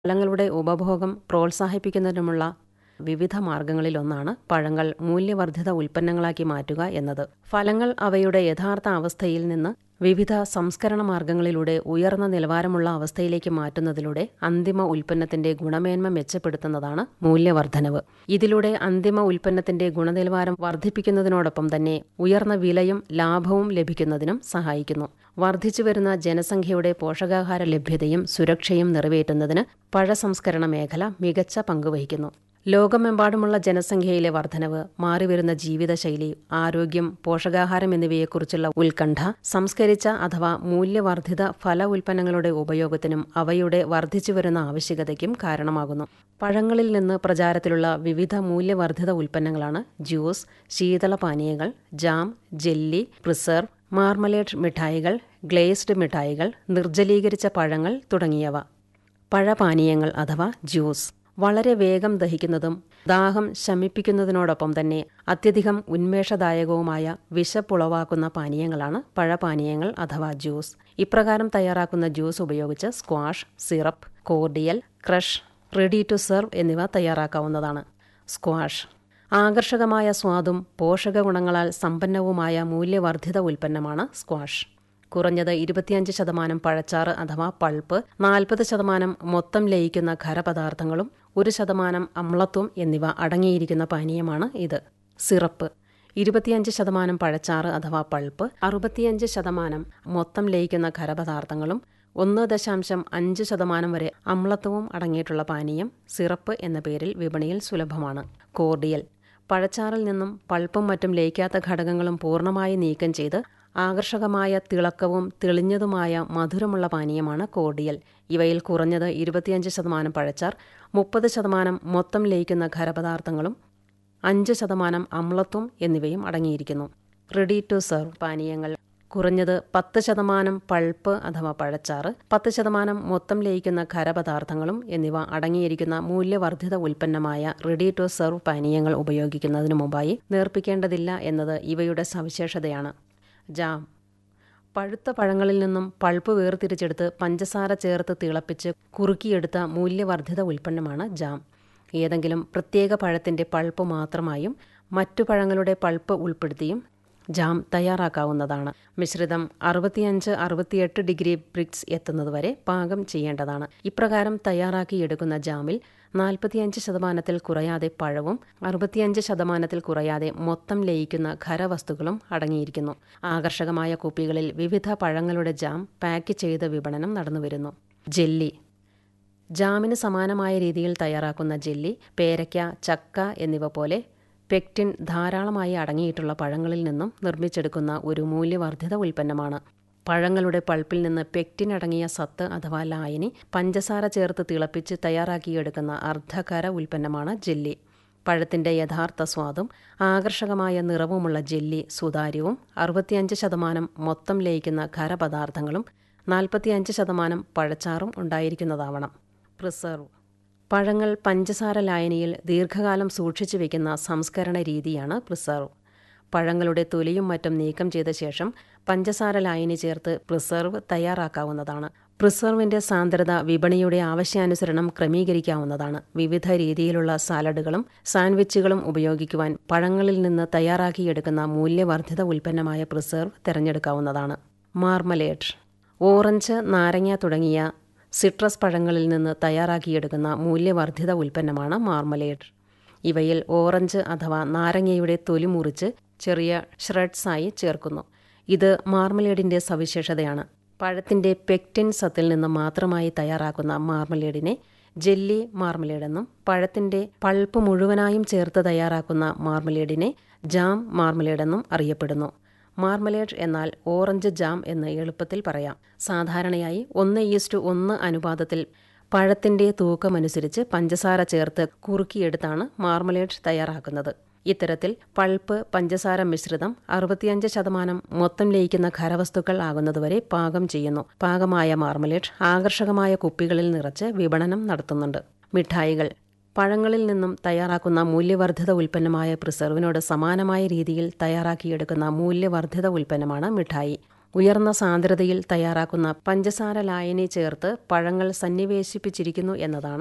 ഫലങ്ങളുടെ ഉപഭോഗം പ്രോത്സാഹിപ്പിക്കുന്നതിനുമുള്ള വിവിധ മാർഗങ്ങളിലൊന്നാണ് പഴങ്ങൾ മൂല്യവർദ്ധിത ഉൽപ്പന്നങ്ങളാക്കി മാറ്റുക എന്നത് ഫലങ്ങൾ അവയുടെ യഥാർത്ഥ അവസ്ഥയിൽ നിന്ന് വിവിധ സംസ്കരണ മാർഗങ്ങളിലൂടെ ഉയർന്ന നിലവാരമുള്ള അവസ്ഥയിലേക്ക് മാറ്റുന്നതിലൂടെ അന്തിമ ഉൽപ്പന്നത്തിന്റെ ഗുണമേന്മ മെച്ചപ്പെടുത്തുന്നതാണ് മൂല്യവർദ്ധനവ് ഇതിലൂടെ അന്തിമ ഉൽപ്പന്നത്തിന്റെ ഗുണനിലവാരം വർദ്ധിപ്പിക്കുന്നതിനോടൊപ്പം തന്നെ ഉയർന്ന വിലയും ലാഭവും ലഭിക്കുന്നതിനും സഹായിക്കുന്നു വർദ്ധിച്ചുവരുന്ന ജനസംഖ്യയുടെ പോഷകാഹാര ലഭ്യതയും സുരക്ഷയും നിറവേറ്റുന്നതിന് പഴസംസ്കരണ മേഖല മികച്ച പങ്കുവഹിക്കുന്നു ലോകമെമ്പാടുമുള്ള ജനസംഖ്യയിലെ വർധനവ് മാറിവരുന്ന ജീവിതശൈലി ആരോഗ്യം പോഷകാഹാരം എന്നിവയെക്കുറിച്ചുള്ള ഉത്കണ്ഠ സംസ്കരിച്ച അഥവാ മൂല്യവർദ്ധിത ഫല ഉൽപ്പന്നങ്ങളുടെ ഉപയോഗത്തിനും അവയുടെ വർദ്ധിച്ചുവരുന്ന ആവശ്യകതയ്ക്കും കാരണമാകുന്നു പഴങ്ങളിൽ നിന്ന് പ്രചാരത്തിലുള്ള വിവിധ മൂല്യവർദ്ധിത ഉൽപ്പന്നങ്ങളാണ് ജ്യൂസ് ശീതളപാനീയങ്ങൾ ജാം ജെല്ലി പ്രിസർവ് മാർമലേഡ് മിഠായികൾ ഗ്ലേസ്ഡ് മിഠായികൾ നിർജ്ജലീകരിച്ച പഴങ്ങൾ തുടങ്ങിയവ പഴപാനീയങ്ങൾ അഥവാ ജ്യൂസ് വളരെ വേഗം ദഹിക്കുന്നതും ദാഹം ശമിപ്പിക്കുന്നതിനോടൊപ്പം തന്നെ അത്യധികം ഉന്മേഷദായകവുമായ വിശപ്പുളവാക്കുന്ന പാനീയങ്ങളാണ് പഴപാനീയങ്ങൾ അഥവാ ജ്യൂസ് ഇപ്രകാരം തയ്യാറാക്കുന്ന ജ്യൂസ് ഉപയോഗിച്ച് squash syrup cordial crush ready to serve എന്നിവ തയ്യാറാക്കാവുന്നതാണ് സ്ക്വാഷ് ആകർഷകമായ സ്വാദും പോഷക ഗുണങ്ങളാൽ സമ്പന്നവുമായ മൂല്യവർദ്ധിത ഉൽപ്പന്നമാണ് സ്ക്വാഷ് കുറഞ്ഞത് ഇരുപത്തിയഞ്ച് ശതമാനം പഴച്ചാറ് അഥവാ പൾപ്പ് നാൽപ്പത് ശതമാനം മൊത്തം ലയിക്കുന്ന ഖരപദാർത്ഥങ്ങളും ഒരു ശതമാനം അമ്ലത്വം എന്നിവ അടങ്ങിയിരിക്കുന്ന പാനീയമാണ് ഇത് സിറപ്പ് ഇരുപത്തിയഞ്ച് ശതമാനം പഴച്ചാറ് അഥവാ പൾപ്പ് അറുപത്തിയഞ്ച് ശതമാനം മൊത്തം ലയിക്കുന്ന ഖരപദാർത്ഥങ്ങളും ഒന്ന് ദശാംശം അഞ്ച് ശതമാനം വരെ അമ്ലത്വവും അടങ്ങിയിട്ടുള്ള പാനീയം സിറപ്പ് എന്ന പേരിൽ വിപണിയിൽ സുലഭമാണ് കോർഡിയൽ പഴച്ചാറിൽ നിന്നും പൾപ്പും മറ്റും ലയിക്കാത്ത ഘടകങ്ങളും പൂർണ്ണമായി നീക്കം ചെയ്ത് ആകർഷകമായ തിളക്കവും തെളിഞ്ഞതുമായ മധുരമുള്ള പാനീയമാണ് കോർഡിയൽ ഇവയിൽ കുറഞ്ഞത് ഇരുപത്തിയഞ്ച് ശതമാനം പഴച്ചാർ മുപ്പത് ശതമാനം മൊത്തം ലയിക്കുന്ന ഖരപദാർത്ഥങ്ങളും അഞ്ച് ശതമാനം അമ്ലത്വം എന്നിവയും അടങ്ങിയിരിക്കുന്നു റെഡി ടു സെർവ് പാനീയങ്ങൾ കുറഞ്ഞത് പത്ത് ശതമാനം പൾപ്പ് അഥവാ പഴച്ചാറ് പത്ത് ശതമാനം മൊത്തം ലയിക്കുന്ന ഖരപദാർത്ഥങ്ങളും എന്നിവ അടങ്ങിയിരിക്കുന്ന മൂല്യവർദ്ധിത ഉൽപ്പന്നമായ റെഡി ടു സെർവ് പാനീയങ്ങൾ ഉപയോഗിക്കുന്നതിനു മുമ്പായി നേർപ്പിക്കേണ്ടതില്ല എന്നത് ഇവയുടെ സവിശേഷതയാണ് ജാം പഴുത്ത പഴങ്ങളിൽ നിന്നും പൾപ്പ് വേർതിരിച്ചെടുത്ത് പഞ്ചസാര ചേർത്ത് തിളപ്പിച്ച് കുറുക്കിയെടുത്ത മൂല്യവർദ്ധിത ഉൽപ്പന്നമാണ് ജാം ഏതെങ്കിലും പ്രത്യേക പഴത്തിന്റെ പൾപ്പ് മാത്രമായും മറ്റു പഴങ്ങളുടെ പൾപ്പ് ഉൾപ്പെടുത്തിയും ജാം തയ്യാറാക്കാവുന്നതാണ് മിശ്രിതം അറുപത്തിയഞ്ച് അറുപത്തിയെട്ട് ഡിഗ്രി ബ്രിക്സ് എത്തുന്നതുവരെ പാകം ചെയ്യേണ്ടതാണ് ഇപ്രകാരം തയ്യാറാക്കിയെടുക്കുന്ന ജാമിൽ നാൽപ്പത്തിയഞ്ച് ശതമാനത്തിൽ കുറയാതെ പഴവും അറുപത്തിയഞ്ച് ശതമാനത്തിൽ കുറയാതെ മൊത്തം ലയിക്കുന്ന ഖരവസ്തുക്കളും അടങ്ങിയിരിക്കുന്നു ആകർഷകമായ കുപ്പികളിൽ വിവിധ പഴങ്ങളുടെ ജാം പാക്ക് ചെയ്ത് വിപണനം നടന്നുവരുന്നു ജെല്ലി ജാമിന് സമാനമായ രീതിയിൽ തയ്യാറാക്കുന്ന ജെല്ലി പേരയ്ക്ക ചക്ക എന്നിവ പോലെ പെക്റ്റിൻ ധാരാളമായി അടങ്ങിയിട്ടുള്ള പഴങ്ങളിൽ നിന്നും നിർമ്മിച്ചെടുക്കുന്ന ഒരു മൂല്യവർദ്ധിത ഉൽപ്പന്നമാണ് പഴങ്ങളുടെ പൾപ്പിൽ നിന്ന് പെക്റ്റിൻ അടങ്ങിയ സത്ത് അഥവാ ലായനി പഞ്ചസാര ചേർത്ത് തിളപ്പിച്ച് തയ്യാറാക്കിയെടുക്കുന്ന അർദ്ധകര ഉൽപ്പന്നമാണ് ജെല്ലി പഴത്തിന്റെ യഥാർത്ഥ സ്വാദും ആകർഷകമായ നിറവുമുള്ള ജെല്ലി സുതാര്യവും അറുപത്തിയഞ്ച് ശതമാനം മൊത്തം ലയിക്കുന്ന ഖരപദാർത്ഥങ്ങളും നാൽപ്പത്തിയഞ്ച് ശതമാനം പഴച്ചാറും ഉണ്ടായിരിക്കുന്നതാവണം പ്രിസർവ് പഴങ്ങൾ പഞ്ചസാര ലായനിയിൽ ദീർഘകാലം സൂക്ഷിച്ചു വെക്കുന്ന സംസ്കരണ രീതിയാണ് പ്രിസർവ് പഴങ്ങളുടെ തൊലിയും മറ്റും നീക്കം ചെയ്ത ശേഷം പഞ്ചസാര ലായനി ചേർത്ത് പ്രിസർവ് തയ്യാറാക്കാവുന്നതാണ് പ്രിസർവിന്റെ സാന്ദ്രത വിപണിയുടെ ആവശ്യാനുസരണം ക്രമീകരിക്കാവുന്നതാണ് വിവിധ രീതിയിലുള്ള സാലഡുകളും സാൻഡ്വിച്ചുകളും ഉപയോഗിക്കുവാൻ പഴങ്ങളിൽ നിന്ന് തയ്യാറാക്കിയെടുക്കുന്ന മൂല്യവർദ്ധിത ഉൽപ്പന്നമായ പ്രിസർവ് തിരഞ്ഞെടുക്കാവുന്നതാണ് മാർമലേഡ് ഓറഞ്ച് നാരങ്ങ തുടങ്ങിയ സിട്രസ് പഴങ്ങളിൽ നിന്ന് തയ്യാറാക്കിയെടുക്കുന്ന മൂല്യവർദ്ധിത ഉൽപ്പന്നമാണ് മാർമലേഡ് ഇവയിൽ ഓറഞ്ച് അഥവാ നാരങ്ങയുടെ തൊലി മുറിച്ച് ചെറിയ ഷ്രെഡ്സായി ചേർക്കുന്നു ഇത് മാർമലേഡിന്റെ സവിശേഷതയാണ് പഴത്തിന്റെ പെക്റ്റിൻ സത്തിൽ നിന്ന് മാത്രമായി തയ്യാറാക്കുന്ന മാർമലേഡിനെ ജെല്ലി മാർമലേഡെന്നും പഴത്തിന്റെ പൾപ്പ് മുഴുവനായും ചേർത്ത് തയ്യാറാക്കുന്ന മാർമലേഡിനെ ജാം മാർമലേഡെന്നും അറിയപ്പെടുന്നു മാർമലേഡ് എന്നാൽ ഓറഞ്ച് ജാം എന്ന് എളുപ്പത്തിൽ പറയാം സാധാരണയായി ഒന്ന് ഈസ്റ്റു ഒന്ന് അനുപാതത്തിൽ പഴത്തിന്റെ തൂക്കമനുസരിച്ച് പഞ്ചസാര ചേർത്ത് കുറുക്കിയെടുത്താണ് മാർമലേഡ് തയ്യാറാക്കുന്നത് ഇത്തരത്തിൽ പൾപ്പ് പഞ്ചസാര മിശ്രിതം അറുപത്തിയഞ്ച് ശതമാനം മൊത്തം ലയിക്കുന്ന ഖരവസ്തുക്കൾ ആകുന്നതുവരെ പാകം ചെയ്യുന്നു പാകമായ മാർമലേഡ് ആകർഷകമായ കുപ്പികളിൽ നിറച്ച് വിപണനം നടത്തുന്നുണ്ട് മിഠായികൾ പഴങ്ങളിൽ നിന്നും തയ്യാറാക്കുന്ന മൂല്യവർദ്ധിത ഉൽപ്പന്നമായ പ്രിസർവിനോട് സമാനമായ രീതിയിൽ തയ്യാറാക്കിയെടുക്കുന്ന മൂല്യവർദ്ധിത ഉൽപ്പന്നമാണ് മിഠായി ഉയർന്ന സാന്ദ്രതയിൽ തയ്യാറാക്കുന്ന പഞ്ചസാര ലായനി ചേർത്ത് പഴങ്ങൾ സന്നിവേശിപ്പിച്ചിരിക്കുന്നു എന്നതാണ്